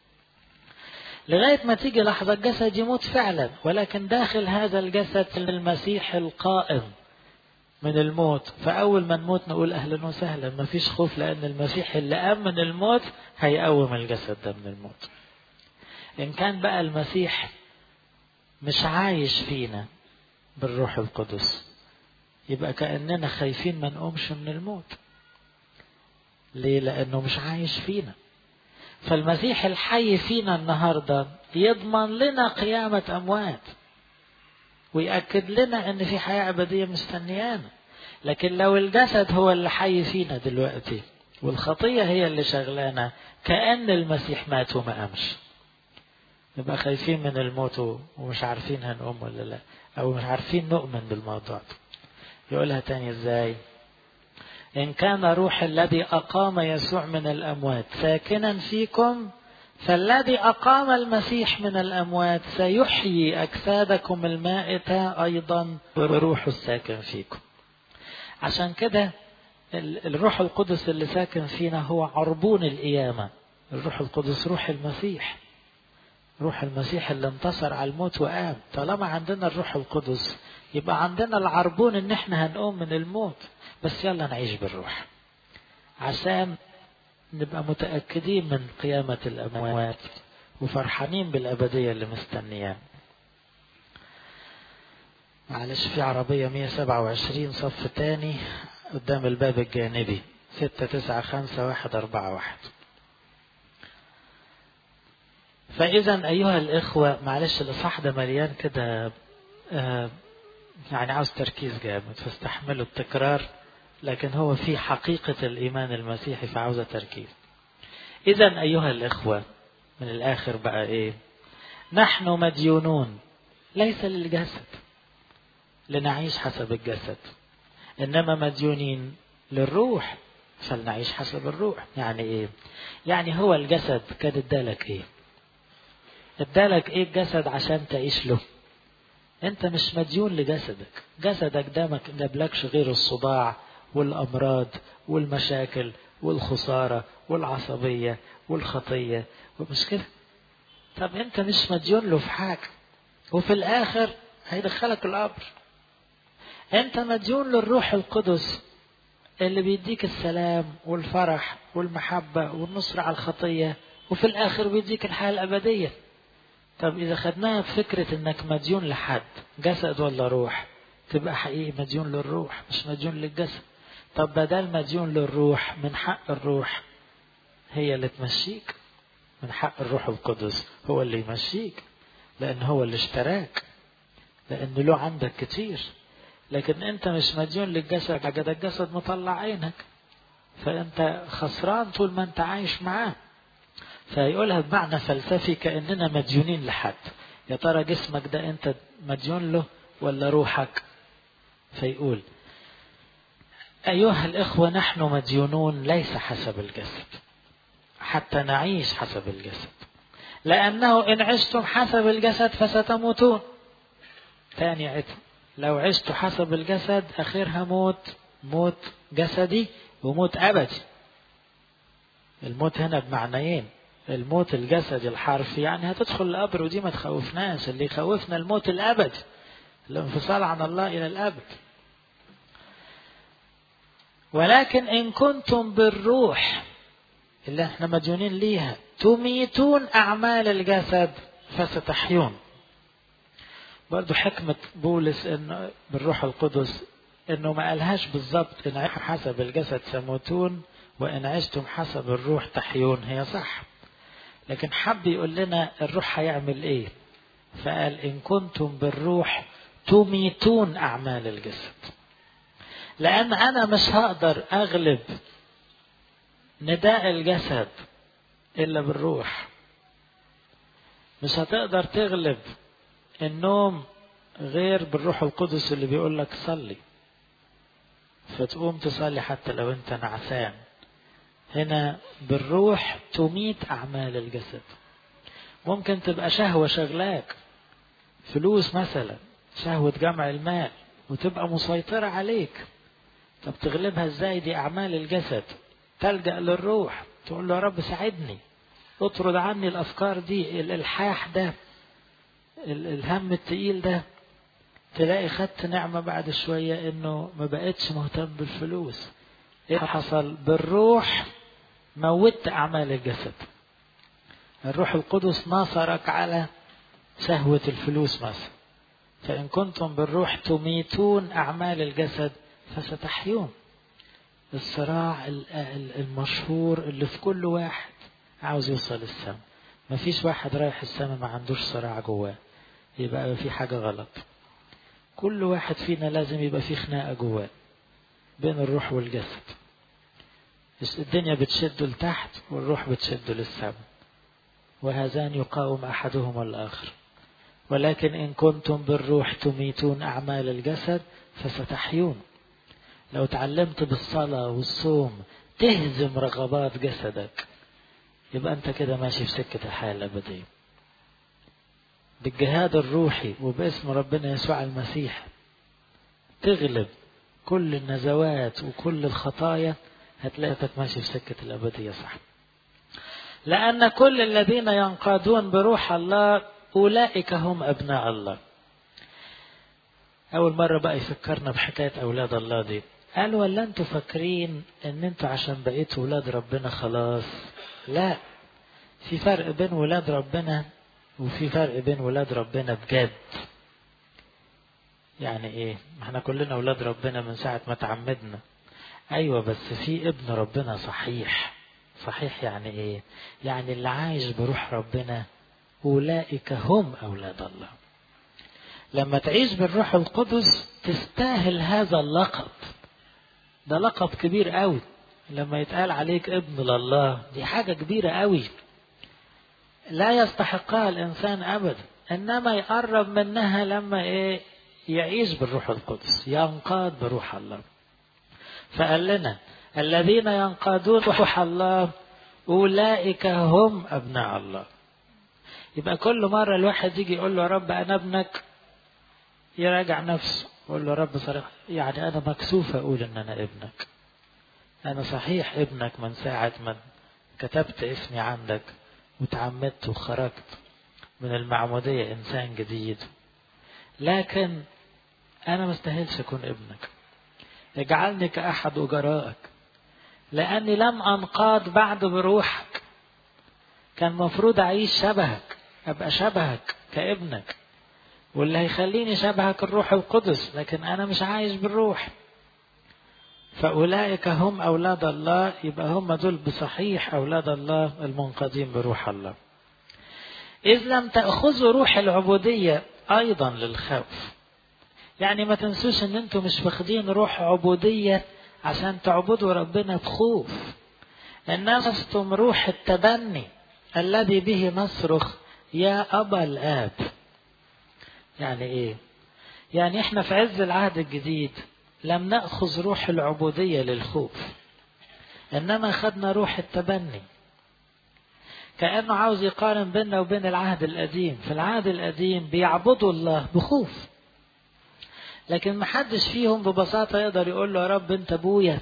لغايه ما تيجي لحظه الجسد يموت فعلا ولكن داخل هذا الجسد المسيح القائم من الموت فاول ما نموت نقول اهلا وسهلا ما فيش خوف لان المسيح اللي قام من الموت هيقوم الجسد ده من الموت ان كان بقى المسيح مش عايش فينا بالروح القدس يبقى كأننا خايفين ما نقومش من الموت ليه لأنه مش عايش فينا فالمسيح الحي فينا النهاردة يضمن لنا قيامة أموات ويأكد لنا أن في حياة أبدية مستنيانا لكن لو الجسد هو اللي حي فينا دلوقتي والخطية هي اللي شغلانا كأن المسيح مات وما قامش نبقى خايفين من الموت ومش عارفين هنقوم ولا لا أو مش عارفين نؤمن بالموضوع ده يقولها تاني ازاي إن كان روح الذي أقام يسوع من الأموات ساكنا فيكم فالذي أقام المسيح من الأموات سيحيي أجسادكم المائتة أيضا بروح الساكن فيكم عشان كده الروح القدس اللي ساكن فينا هو عربون القيامة الروح القدس روح المسيح روح المسيح اللي انتصر على الموت وقام طالما عندنا الروح القدس يبقى عندنا العربون ان احنا هنقوم من الموت بس يلا نعيش بالروح عشان نبقى متأكدين من قيامة الأموات وفرحانين بالأبدية اللي مستنيانا معلش في عربية 127 صف تاني قدام الباب الجانبي ستة تسعة خمسة واحد أربعة واحد فإذا أيها الإخوة معلش الإصحاح ده مليان كده يعني عاوز تركيز جامد فاستحملوا التكرار لكن هو في حقيقة الإيمان المسيحي فعاوزة تركيز إذا أيها الإخوة من الآخر بقى إيه نحن مديونون ليس للجسد لنعيش حسب الجسد إنما مديونين للروح فلنعيش حسب الروح يعني إيه يعني هو الجسد كان ادالك إيه ادالك إيه الجسد عشان تعيش له انت مش مديون لجسدك جسدك ده ما جابلكش غير الصداع والامراض والمشاكل والخساره والعصبيه والخطيه مش كده طب انت مش مديون له في حاجه وفي الاخر هيدخلك القبر انت مديون للروح القدس اللي بيديك السلام والفرح والمحبه والنصر على الخطيه وفي الاخر بيديك الحياه الابديه طب إذا خدناها بفكرة إنك مديون لحد جسد ولا روح تبقى حقيقي مديون للروح مش مديون للجسد طب بدل مديون للروح من حق الروح هي اللي تمشيك من حق الروح القدس هو اللي يمشيك لأن هو اللي اشتراك لأن له عندك كتير لكن أنت مش مديون للجسد حاجة الجسد مطلع عينك فأنت خسران طول ما أنت عايش معاه فيقولها بمعنى فلسفي كأننا مديونين لحد يا ترى جسمك ده أنت مديون له ولا روحك فيقول أيها الإخوة نحن مديونون ليس حسب الجسد حتى نعيش حسب الجسد لأنه إن عشتم حسب الجسد فستموتون ثاني عتم لو عشت حسب الجسد آخرها موت موت جسدي وموت أبدي الموت هنا بمعنيين الموت الجسدي الحرفي يعني هتدخل القبر ودي ما تخوفناش اللي يخوفنا الموت الابدي الانفصال عن الله الى الابد ولكن ان كنتم بالروح اللي احنا مديونين ليها تميتون اعمال الجسد فستحيون برضو حكمة بولس انه بالروح القدس انه ما قالهاش بالظبط ان حسب الجسد تموتون وان عشتم حسب الروح تحيون هي صح لكن حب يقول لنا الروح هيعمل ايه فقال ان كنتم بالروح تميتون اعمال الجسد لان انا مش هقدر اغلب نداء الجسد الا بالروح مش هتقدر تغلب النوم غير بالروح القدس اللي بيقول لك صلي فتقوم تصلي حتى لو انت نعسان هنا بالروح تميت أعمال الجسد ممكن تبقى شهوة شغلاك فلوس مثلا شهوة جمع المال وتبقى مسيطرة عليك طب تغلبها ازاي دي أعمال الجسد تلجأ للروح تقول له يا رب ساعدني اطرد عني الأفكار دي الإلحاح ده الهم التقيل ده تلاقي خدت نعمة بعد شوية انه ما بقتش مهتم بالفلوس ايه حصل بالروح موت أعمال الجسد الروح القدس ناصرك على شهوة الفلوس مثلا فإن كنتم بالروح تميتون أعمال الجسد فستحيون الصراع المشهور اللي في كل واحد عاوز يوصل السماء مفيش واحد رايح السماء ما عندوش صراع جواه يبقى في حاجة غلط كل واحد فينا لازم يبقى في خناقة جواه بين الروح والجسد الدنيا بتشده لتحت والروح بتشده للسماء وهذان يقاوم أحدهما الآخر ولكن إن كنتم بالروح تميتون أعمال الجسد فستحيون لو تعلمت بالصلاة والصوم تهزم رغبات جسدك يبقى أنت كده ماشي في سكة الحياة الأبدية بالجهاد الروحي وباسم ربنا يسوع المسيح تغلب كل النزوات وكل الخطايا هتلاقيك ماشي في سكة الأبدية صح لأن كل الذين ينقادون بروح الله أولئك هم أبناء الله أول مرة بقى يفكرنا بحكاية أولاد الله دي قال ولا أنتوا فاكرين أن أنتوا عشان بقيتوا أولاد ربنا خلاص لا في فرق بين ولاد ربنا وفي فرق بين ولاد ربنا بجد يعني ايه احنا كلنا ولاد ربنا من ساعة ما تعمدنا ايوه بس في ابن ربنا صحيح صحيح يعني ايه يعني اللي عايش بروح ربنا اولئك هم اولاد الله لما تعيش بالروح القدس تستاهل هذا اللقب ده لقب كبير قوي لما يتقال عليك ابن لله دي حاجة كبيرة قوي لا يستحقها الإنسان أبدا إنما يقرب منها لما إيه يعيش بالروح القدس ينقاد بروح الله فقال لنا الذين ينقادون روح الله أولئك هم أبناء الله يبقى كل مرة الواحد يجي يقول له يا رب أنا ابنك يراجع نفسه يقول له يا رب صراحة يعني أنا مكسوف أقول إن أنا ابنك أنا صحيح ابنك من ساعة ما كتبت اسمي عندك وتعمدت وخرجت من المعمودية إنسان جديد لكن أنا ما استاهلش أكون ابنك اجعلني كأحد أجرائك لأني لم أنقاد بعد بروحك كان مفروض أعيش شبهك أبقى شبهك كابنك واللي هيخليني شبهك الروح القدس لكن أنا مش عايش بالروح فأولئك هم أولاد الله يبقى هم دول بصحيح أولاد الله المنقذين بروح الله إذ لم تأخذوا روح العبودية أيضا للخوف يعني ما تنسوش ان انتم مش واخدين روح عبودية عشان تعبدوا ربنا بخوف انما اخذتم روح التبني الذي به نصرخ يا ابا الاب يعني ايه يعني احنا في عز العهد الجديد لم ناخذ روح العبودية للخوف انما اخذنا روح التبني كانه عاوز يقارن بيننا وبين العهد القديم في العهد القديم بيعبدوا الله بخوف لكن محدش فيهم ببساطة يقدر يقول له يا رب انت ابويا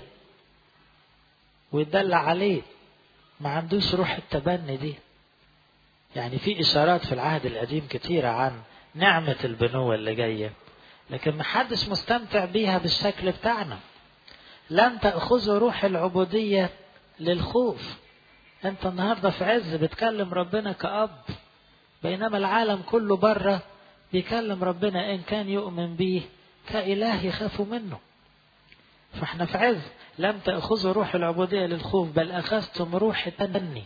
ويدلع عليه ما عندوش روح التبني دي يعني في اشارات في العهد القديم كتيرة عن نعمة البنوة اللي جاية لكن محدش مستمتع بيها بالشكل بتاعنا لم تأخذوا روح العبودية للخوف انت النهاردة في عز بتكلم ربنا كأب بينما العالم كله بره بيكلم ربنا ان كان يؤمن بيه كإله يخافوا منه فاحنا في عز لم تأخذوا روح العبودية للخوف بل أخذتم روح التبني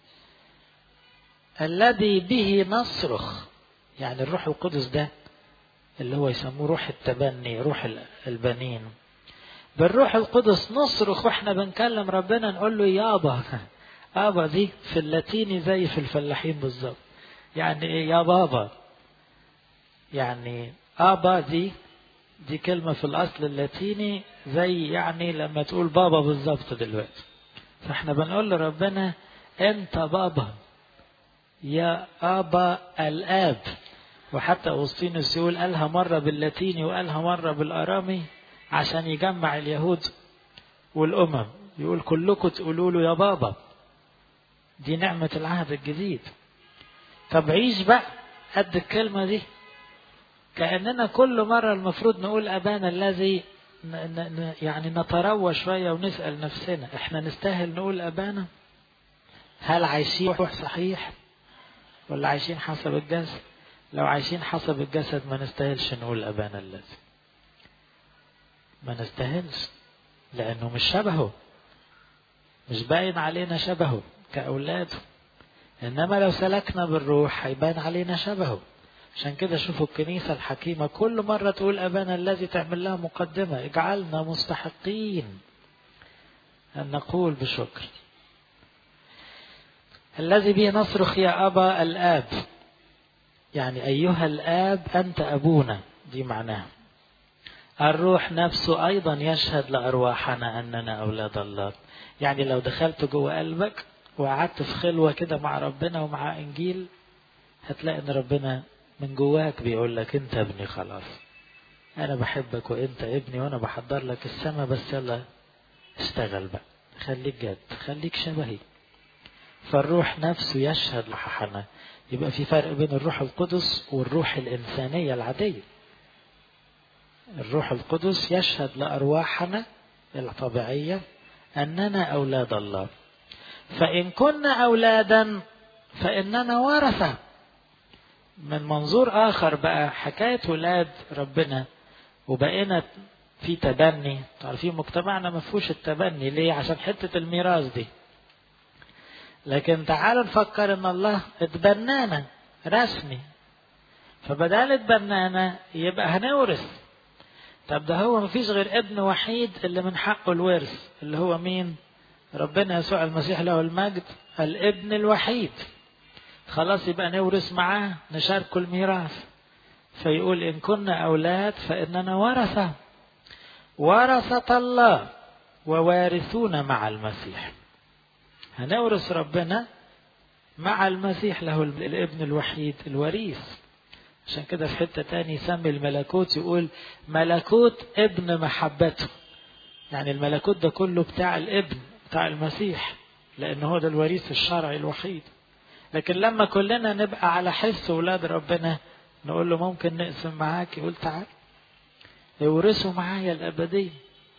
الذي به نصرخ يعني الروح القدس ده اللي هو يسموه روح التبني روح البنين بالروح القدس نصرخ واحنا بنكلم ربنا نقول له يابا ابا دي في اللاتيني زي في الفلاحين بالظبط يعني ايه يا بابا يعني ابا دي دي كلمة في الأصل اللاتيني زي يعني لما تقول بابا بالظبط دلوقتي فاحنا بنقول لربنا أنت بابا يا أبا الآب وحتى أوسطينوس يقول قالها مرة باللاتيني وقالها مرة بالأرامي عشان يجمع اليهود والأمم يقول كلكم تقولوا له يا بابا دي نعمة العهد الجديد طب عيش بقى قد الكلمة دي كأننا كل مرة المفروض نقول أبانا الذي يعني نتروى شوية ونسأل نفسنا احنا نستاهل نقول أبانا هل عايشين روح صحيح ولا عايشين حسب الجسد لو عايشين حسب الجسد ما نستاهلش نقول أبانا الذي ما نستاهلش لأنه مش شبهه مش باين علينا شبهه كأولاده إنما لو سلكنا بالروح هيبان علينا شبهه عشان كده شوفوا الكنيسة الحكيمة كل مرة تقول أبانا الذي تعمل لها مقدمة اجعلنا مستحقين أن نقول بشكر الذي به نصرخ يا أبا الآب يعني أيها الآب أنت أبونا دي معناها الروح نفسه أيضا يشهد لأرواحنا أننا أولاد الله يعني لو دخلت جوه قلبك وقعدت في خلوة كده مع ربنا ومع إنجيل هتلاقي إن ربنا من جواك بيقول لك أنت ابني خلاص أنا بحبك وأنت ابني وأنا بحضر لك السما بس يلا اشتغل بقى خليك جد خليك شبهي فالروح نفسه يشهد لحنا يبقى في فرق بين الروح القدس والروح الإنسانية العادية الروح القدس يشهد لأرواحنا الطبيعية أننا أولاد الله فإن كنا أولادا فإننا ورثة من منظور آخر بقى حكاية ولاد ربنا وبقينا في تبني تعرفين مجتمعنا ما فيهوش التبني ليه عشان حتة الميراث دي لكن تعالوا نفكر ان الله اتبنانا رسمي فبدال اتبنانا يبقى هنورث طب ده هو مفيش غير ابن وحيد اللي من حقه الورث اللي هو مين ربنا يسوع المسيح له المجد الابن الوحيد خلاص يبقى نورث معاه نشاركه الميراث فيقول إن كنا أولاد فإننا ورثة ورثة الله ووارثون مع المسيح هنورث ربنا مع المسيح له الابن الوحيد الوريث عشان كده في حتة تاني يسمي الملكوت يقول ملكوت ابن محبته يعني الملكوت ده كله بتاع الابن بتاع المسيح لأن هو ده الوريث الشرعي الوحيد لكن لما كلنا نبقى على حس ولاد ربنا نقول له ممكن نقسم معاك يقول تعال يورثوا معايا الأبدية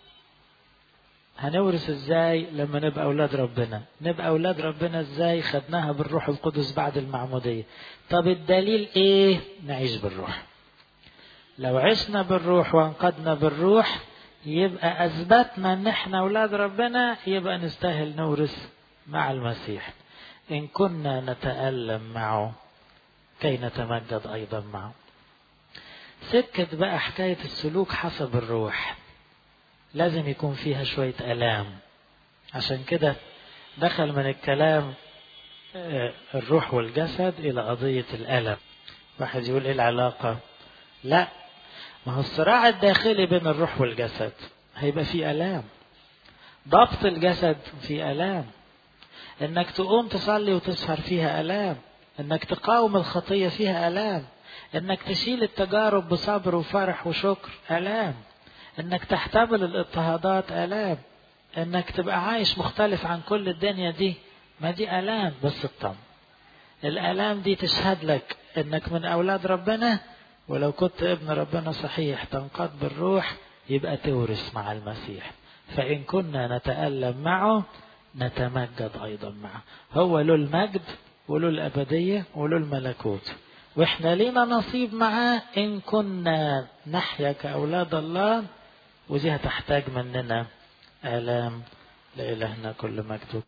هنورث ازاي لما نبقى اولاد ربنا نبقى اولاد ربنا ازاي خدناها بالروح القدس بعد المعموديه طب الدليل ايه نعيش بالروح لو عشنا بالروح وانقذنا بالروح يبقى اثبتنا ان احنا اولاد ربنا يبقى نستاهل نورث مع المسيح ان كنا نتالم معه كي نتمجد ايضا معه سكت بقى حكايه السلوك حسب الروح لازم يكون فيها شوية ألام عشان كده دخل من الكلام الروح والجسد إلى قضية الألم واحد يقول إيه العلاقة لا ما هو الصراع الداخلي بين الروح والجسد هيبقى فيه ألام ضبط الجسد فيه ألام إنك تقوم تصلي وتسهر فيها ألام إنك تقاوم الخطية فيها ألام إنك تشيل التجارب بصبر وفرح وشكر ألام انك تحتمل الاضطهادات الام انك تبقى عايش مختلف عن كل الدنيا دي ما دي الام بس اطمن الالام دي تشهد لك انك من اولاد ربنا ولو كنت ابن ربنا صحيح تنقض بالروح يبقى تورث مع المسيح فان كنا نتالم معه نتمجد ايضا معه هو له المجد وله الابديه وله الملكوت واحنا لينا نصيب معاه ان كنا نحيا كاولاد الله ودي هتحتاج مننا آلام لإلهنا كل مجد